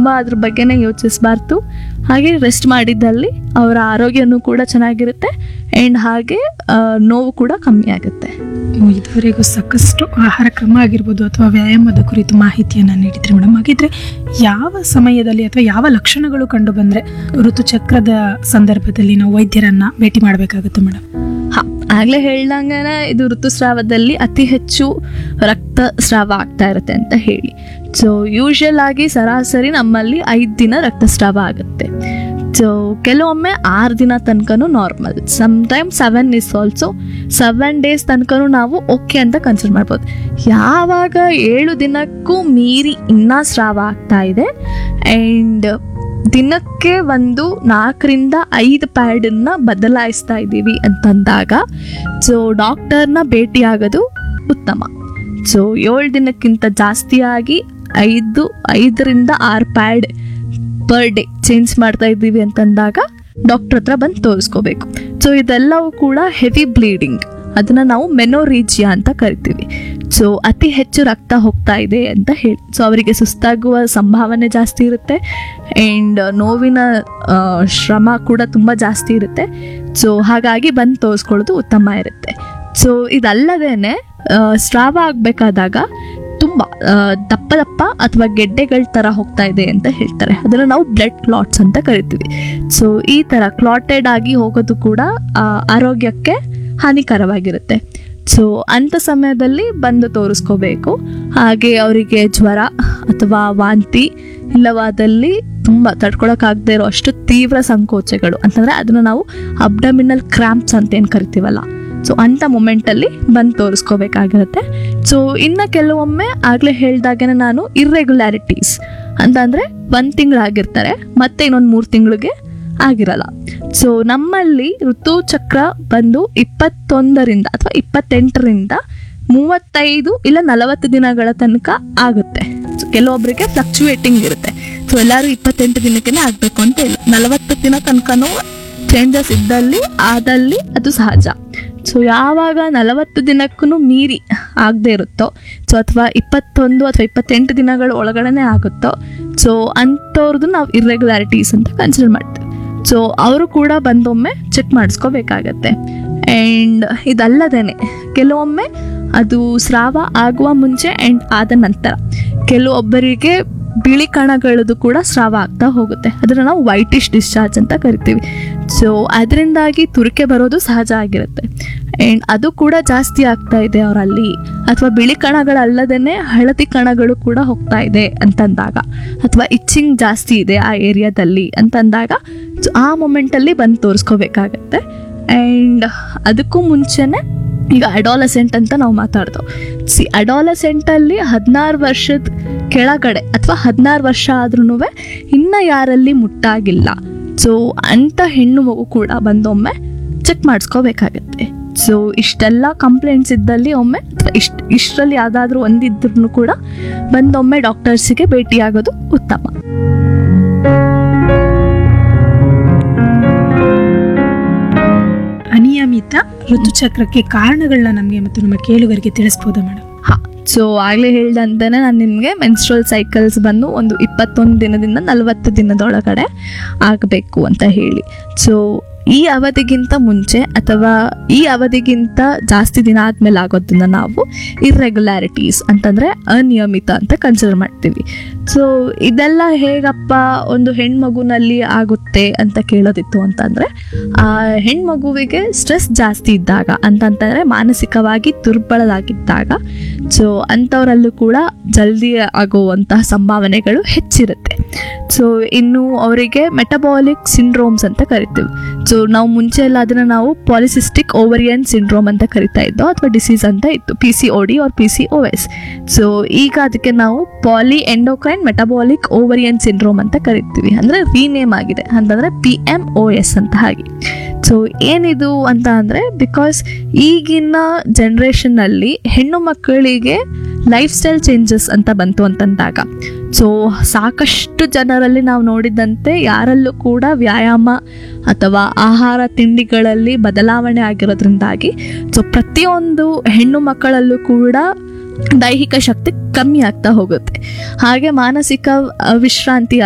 ಅದ್ರ ಬಗ್ಗೆನೇ ಯೋಚಿಸಬಾರ್ದು ಹಾಗೆ ರೆಸ್ಟ್ ಮಾಡಿದ್ದಲ್ಲಿ ಅವರ ಆರೋಗ್ಯನೂ ಕೂಡ ಚೆನ್ನಾಗಿರುತ್ತೆ ಆ್ಯಂಡ್ ಹಾಗೆ ಆ, ನೋವು ಕೂಡ ಕಮ್ಮಿ ಆಗುತ್ತೆ ಇದುವರೆಗೂ ಸಾಕಷ್ಟು ಆಹಾರ ಕ್ರಮ ಆಗಿರ್ಬೋದು ಅಥವಾ ವ್ಯಾಯಾಮದ ಕುರಿತು ಮಾಹಿತಿಯನ್ನು ನೀಡಿದ್ರಿ ಮೇಡಮ್ ಹಾಗಿದ್ರೆ ಯಾವ ಸಮಯದಲ್ಲಿ ಅಥವಾ ಯಾವ ಲಕ್ಷಣಗಳು ಕಂಡು ಬಂದ್ರೆ ಋತುಚಕ್ರದ ಸಂದರ್ಭದಲ್ಲಿ ನಾವು ವೈದ್ಯರನ್ನ ಭೇಟಿ ಮಾಡಬೇಕಾಗುತ್ತೆ ಮೇಡಮ್ ಹಾ ಆಗ್ಲೇ ಹೇಳ್ದಂಗೆನೆ ಇದು ಋತುಸ್ರಾವದಲ್ಲಿ ಅತಿ ಹೆಚ್ಚು ರಕ್ತಸ್ರಾವ ಆಗ್ತಾ ಇರುತ್ತೆ ಅಂತ ಹೇಳಿ ಸೊ ಯೂಶಲ್ ಆಗಿ ಸರಾಸರಿ ನಮ್ಮಲ್ಲಿ ಐದು ದಿನ ರಕ್ತಸ್ರಾವ ಆಗುತ್ತೆ ಸೊ ಕೆಲವೊಮ್ಮೆ ಆರು ದಿನ ತನಕನೂ normal sometime seven is also seven days ತನಕನೂ ನಾವು ಓಕೆ ಅಂತ ಕನ್ಸಿಡರ್ ಮಾಡ್ಬೋದು ಯಾವಾಗ ಏಳು ದಿನಕ್ಕೂ ಮೀರಿ ಇನ್ನೂ ಸ್ರಾವ ಆಗ್ತಾ ಇದೆ ಆ್ಯಂಡ್ ದಿನಕ್ಕೆ ಒಂದು ನಾಲ್ಕರಿಂದ ಐದು ಪ್ಯಾಡನ್ನ ಬದಲಾಯಿಸ್ತಾ ಇದ್ದೀವಿ ಅಂತಂದಾಗ ಸೊ ಡಾಕ್ಟರ್ನ ಭೇಟಿಯಾಗೋದು ಉತ್ತಮ ಸೊ ಏಳು ದಿನಕ್ಕಿಂತ ಜಾಸ್ತಿಯಾಗಿ ಐದು ಐದರಿಂದ ಆರು ಪ್ಯಾಡ್ ಪರ್ ಡೇ ಚೇಂಜ್ ಮಾಡ್ತಾ ಇದ್ದೀವಿ ಅಂತಂದಾಗ ಡಾಕ್ಟರ್ ಹತ್ರ ಬಂದು ತೋರಿಸ್ಕೋಬೇಕು ಸೊ ಇದೆಲ್ಲವೂ ಕೂಡ ಹೆವಿ ಬ್ಲೀಡಿಂಗ್ ಅದನ್ನ ನಾವು ಮೆನೋರೀಜಿಯಾ ಅಂತ ಕರಿತೀವಿ ಸೊ ಅತಿ ಹೆಚ್ಚು ರಕ್ತ ಹೋಗ್ತಾ ಇದೆ ಅಂತ ಹೇಳಿ ಸೊ ಅವರಿಗೆ ಸುಸ್ತಾಗುವ ಸಂಭಾವನೆ ಜಾಸ್ತಿ ಇರುತ್ತೆ ಆ್ಯಂಡ್ ನೋವಿನ ಆ, ಶ್ರಮ ಕೂಡ ತುಂಬ ಜಾಸ್ತಿ ಇರುತ್ತೆ ಸೊ ಹಾಗಾಗಿ ಬಂದು ತೋರಿಸ್ಕೊಳ್ಳೋದು ಉತ್ತಮ ಇರುತ್ತೆ ಸೊ ಇದಲ್ಲದೇನೆ ಆ, ಸ್ರಾವ ಆಗಬೇಕಾದಾಗ ತುಂಬ ಆ, ದಪ್ಪ ದಪ್ಪ ಅಥವಾ ಗೆಡ್ಡೆಗಳ ಥರ ಹೋಗ್ತಾ ಇದೆ ಅಂತ ಹೇಳ್ತಾರೆ ಅದನ್ನು ನಾವು ಬ್ಲಡ್ ಕ್ಲಾಟ್ಸ್ ಅಂತ ಕರಿತೀವಿ ಸೊ ಈ ಥರ ಕ್ಲಾಟೆಡ್ ಆಗಿ ಹೋಗೋದು ಕೂಡ ಆ, ಆರೋಗ್ಯಕ್ಕೆ ಹಾನಿಕರವಾಗಿರುತ್ತೆ ಸೊ ಅಂಥ ಸಮಯದಲ್ಲಿ ಬಂದು ತೋರಿಸ್ಕೋಬೇಕು ಹಾಗೆ ಅವರಿಗೆ ಜ್ವರ ಅಥವಾ ವಾಂತಿ ಇಲ್ಲವಾದಲ್ಲಿ ತುಂಬ ತಡ್ಕೊಳಕ್ಕಾಗದೇ ಇರೋ ಅಷ್ಟು ತೀವ್ರ ಸಂಕೋಚಗಳು ಅಂತಂದರೆ ಅದನ್ನು ನಾವು ಅಬ್ಡಮಿನಲ್ ಕ್ರಾಂಪ್ಸ್ ಅಂತ ಏನು ಕರಿತೀವಲ್ಲ ಸೊ ಅಂಥ ಮೊಮೆಂಟಲ್ಲಿ ಬಂದು ತೋರಿಸ್ಕೋಬೇಕಾಗಿರುತ್ತೆ ಸೊ ಇನ್ನು ಕೆಲವೊಮ್ಮೆ ಆಗಲೇ ಹೇಳ್ದಾಗನೇ ನಾನು ಇರ್ರೆಗ್ಯುಲಾರಿಟೀಸ್ ಅಂತಂದರೆ ಒಂದು ತಿಂಗಳಾಗಿರ್ತಾರೆ ಮತ್ತೆ ಇನ್ನೊಂದು ಮೂರು ತಿಂಗಳಿಗೆ ಆಗಿರಲ್ಲ ಸೊ ನಮ್ಮಲ್ಲಿ ಋತುಚಕ್ರ ಬಂದು ಇಪ್ಪತ್ತೊಂದರಿಂದ ಅಥವಾ ಇಪ್ಪತ್ತೆಂಟರಿಂದ ಮೂವತ್ತೈದು ಇಲ್ಲ ನಲವತ್ತು ದಿನಗಳ ತನಕ ಆಗುತ್ತೆ So, ಕೆಲವೊಬ್ಬರಿಗೆ ಫ್ಲಕ್ಚುಯೇಟಿಂಗ್ ಇರುತ್ತೆ ಸೊ ಎಲ್ಲರೂ ಇಪ್ಪತ್ತೆಂಟು ದಿನಕ್ಕೆ ಆಗಬೇಕು ಅಂತ ಇಲ್ಲ ನಲವತ್ತು ದಿನ ತನಕನೂ ಚೇಂಜಸ್ ಇದ್ದಲ್ಲಿ ಆದಲ್ಲಿ ಅದು ಸಹಜ ಸೊ ಯಾವಾಗ ನಲವತ್ತು ದಿನಕ್ಕೂ ಮೀರಿ ಆಗದೆ ಇರುತ್ತೋ ಸೊ ಅಥವಾ ಇಪ್ಪತ್ತೊಂದು ಅಥವಾ ಇಪ್ಪತ್ತೆಂಟು ದಿನಗಳ ಒಳಗಡೆನೆ ಆಗುತ್ತೋ ಸೊ ಅಂಥವ್ರದ್ದು ನಾವು ಇರ್ರೆಗ್ಯುಲಾರಿಟೀಸ್ ಅಂತ ಕನ್ಸಿಡರ್ ಮಾಡ್ತೀವಿ ಸೊ ಅವರು ಕೂಡ ಬಂದೊಮ್ಮೆ ಚೆಕ್ ಮಾಡಿಸ್ಕೋಬೇಕಾಗತ್ತೆ ಆ್ಯಂಡ್ ಇದಲ್ಲದೇನೆ ಕೆಲವೊಮ್ಮೆ ಅದು ಸ್ರಾವ ಆಗುವ ಮುಂಚೆ ಆ್ಯಂಡ್ ಆದ ನಂತರ ಕೆಲವೊಬ್ಬರಿಗೆ ಬಿಳಿ ಕಣಗಳದ್ದು ಕೂಡ ಸ್ರಾವ ಆಗ್ತಾ ಹೋಗುತ್ತೆ ಅದನ್ನು ನಾವು ವೈಟಿಶ್ ಡಿಸ್ಚಾರ್ಜ್ ಅಂತ ಕರಿತೀವಿ ಸೊ ಅದರಿಂದಾಗಿ ತುರಿಕೆ ಬರೋದು ಸಹಜ ಆಗಿರುತ್ತೆ ಆ್ಯಂಡ್ ಅದು ಕೂಡ ಜಾಸ್ತಿ ಆಗ್ತಾ ಇದೆ ಅವರಲ್ಲಿ ಅಥವಾ ಬಿಳಿ ಕಣಗಳಲ್ಲದೇ ಹಳದಿ ಕಣಗಳು ಕೂಡ ಹೋಗ್ತಾ ಇದೆ ಅಂತಂದಾಗ ಅಥವಾ ಇಚ್ಚಿಂಗ್ ಜಾಸ್ತಿ ಇದೆ ಆ ಏರಿಯಾದಲ್ಲಿ ಅಂತಂದಾಗ ಸೊ ಆ ಮೊಮೆಂಟಲ್ಲಿ ಬಂದು ತೋರಿಸ್ಕೋಬೇಕಾಗತ್ತೆ ಆ್ಯಂಡ್ ಅದಕ್ಕೂ ಮುಂಚೆನೆ ಈಗ ಅಡಾಲಸೆಂಟ್ ಅಂತ ನಾವು ಮಾತಾಡ್ದೋ ಸಿ ಅಡಾಲಸೆಂಟಲ್ಲಿ ಹದಿನಾರು ವರ್ಷದ ಕೆಳಗಡೆ ಅಥವಾ ಹದಿನಾರು ವರ್ಷ ಆದ್ರೂ ಇನ್ನು ಯಾರಲ್ಲಿ ಮುಟ್ಟಾಗಿಲ್ಲ ಸೊ ಅಂಥ ಹೆಣ್ಣು ಮಗು ಕೂಡ ಬಂದೊಮ್ಮೆ ಚೆಕ್ ಮಾಡಿಸ್ಕೋಬೇಕಾಗತ್ತೆ ಸೊ ಇಷ್ಟೆಲ್ಲ ಕಂಪ್ಲೇಂಟ್ಸ್ ಇದ್ದಲ್ಲಿ ಒಮ್ಮೆ ಅಥವಾ ಇಷ್ಟ ಇಷ್ಟರಲ್ಲಿ ಯಾವುದಾದ್ರೂ ಒಂದಿದ್ರೂ ಕೂಡ ಬಂದೊಮ್ಮೆ ಡಾಕ್ಟರ್ಸಿಗೆ ಭೇಟಿಯಾಗೋದು ಉತ್ತಮ ಅನಿಯಮಿತ ಋತುಚಕ್ರಕ್ಕೆ ಕಾರಣಗಳನ್ನ ನಮಗೆ ಮತ್ತು ನಮ್ಮ ಕೇಳುಗರಿಗೆ ತಿಳಿಸ್ಬೋದಾ ಮೇಡಮ್ ಹಾಂ ಸೊ ಆಗಲೇ ಹೇಳ್ದಂತೆಯೇ ನಾನು ನಿಮಗೆ ಮೆನ್ಸ್ಟ್ರಲ್ ಸೈಕಲ್ಸ್ ಬಂದು ಒಂದು ಇಪ್ಪತ್ತೊಂದು ದಿನದಿಂದ ನಲವತ್ತು ದಿನದೊಳಗಡೆ ಆಗಬೇಕು ಅಂತ ಹೇಳಿ ಸೊ ಈ ಅವಧಿಗಿಂತ ಮುಂಚೆ ಅಥವಾ ಈ ಅವಧಿಗಿಂತ ಜಾಸ್ತಿ ದಿನ ಆದಮೇಲೆ ಆಗೋದನ್ನ ನಾವು ಇರ್ರೆಗ್ಯುಲಾರಿಟೀಸ್ ಅಂತಂದರೆ ಅನಿಯಮಿತ ಅಂತ ಕನ್ಸಿಡರ್ ಮಾಡ್ತೀವಿ ಸೊ ಇದೆಲ್ಲ ಹೇಗಪ್ಪ ಒಂದು ಹೆಣ್ಮಗುನಲ್ಲಿ ಆಗುತ್ತೆ ಅಂತ ಕೇಳೋದಿತ್ತು ಅಂತಂದರೆ ಆ ಹೆಣ್ಮಗುವಿಗೆ ಸ್ಟ್ರೆಸ್ ಜಾಸ್ತಿ ಇದ್ದಾಗ ಅಂತಂತಂದರೆ ಮಾನಸಿಕವಾಗಿ ದುರ್ಬಲರಾಗಿದ್ದಾಗ ಸೊ ಅಂಥವರಲ್ಲೂ ಕೂಡ ಜಲ್ದಿ ಆಗುವಂತಹ ಸಂಭಾವನೆಗಳು ಹೆಚ್ಚಿರುತ್ತೆ ಸೊ ಇನ್ನು ಅವರಿಗೆ ಮೆಟಬಾಲಿಕ್ ಸಿಂಡ್ರೋಮ್ಸ್ ಅಂತ ಕರಿತೀವಿ ಸೊ ನಾವು ಮುಂಚೆ ಎಲ್ಲ ಅದನ್ನು ನಾವು ಪಾಲಿಸಿಸ್ಟಿಕ್ ಓವರಿಯನ್ ಸಿಂಡ್ರೋಮ್ ಅಂತ ಕರಿತಾ ಇದ್ದೋ ಅಥವಾ ಡಿಸೀಸ್ ಅಂತ ಇತ್ತು P C O D or P C O S so ಈಗ ಅದಕ್ಕೆ ನಾವು poly endocrine metabolic ovarian syndrome ಅಂತ ಕರಿತೀವಿ ಅಂದರೆ ರೀನೇಮ್ ಆಗಿದೆ ಅಂತಂದರೆ ಪಿ ಎಮ್ ಒ ಎಸ್ ಅಂತ ಹಾಗೆ ಸೊ ಏನಿದು ಅಂತ ಅಂದರೆ ಬಿಕಾಸ್ ಈಗಿನ ಜನ್ರೇಷನ್ನಲ್ಲಿ ಹೆಣ್ಣು ಮಕ್ಕಳಿಗೆ ಲೈಫ್ ಸ್ಟೈಲ್ ಚೇಂಜಸ್ ಅಂತ ಬಂತು ಅಂತಂದಾಗ ಸೊ ಸಾಕಷ್ಟು ಜನರಲ್ಲಿ ನಾವು ನೋಡಿದಂತೆ ಯಾರಲ್ಲೂ ಕೂಡ ವ್ಯಾಯಾಮ ಅಥವಾ ಆಹಾರ ತಿಂಡಿಗಳಲ್ಲಿ ಬದಲಾವಣೆ ಆಗಿರೋದ್ರಿಂದಾಗಿ ಸೊ ಪ್ರತಿಯೊಂದು ಹೆಣ್ಣು ಮಕ್ಕಳಲ್ಲೂ ಕೂಡ ದೈಹಿಕ ಶಕ್ತಿ ಕಮ್ಮಿ ಆಗ್ತಾ ಹೋಗುತ್ತೆ ಹಾಗೆ ಮಾನಸಿಕ ಅ, ವಿಶ್ರಾಂತಿ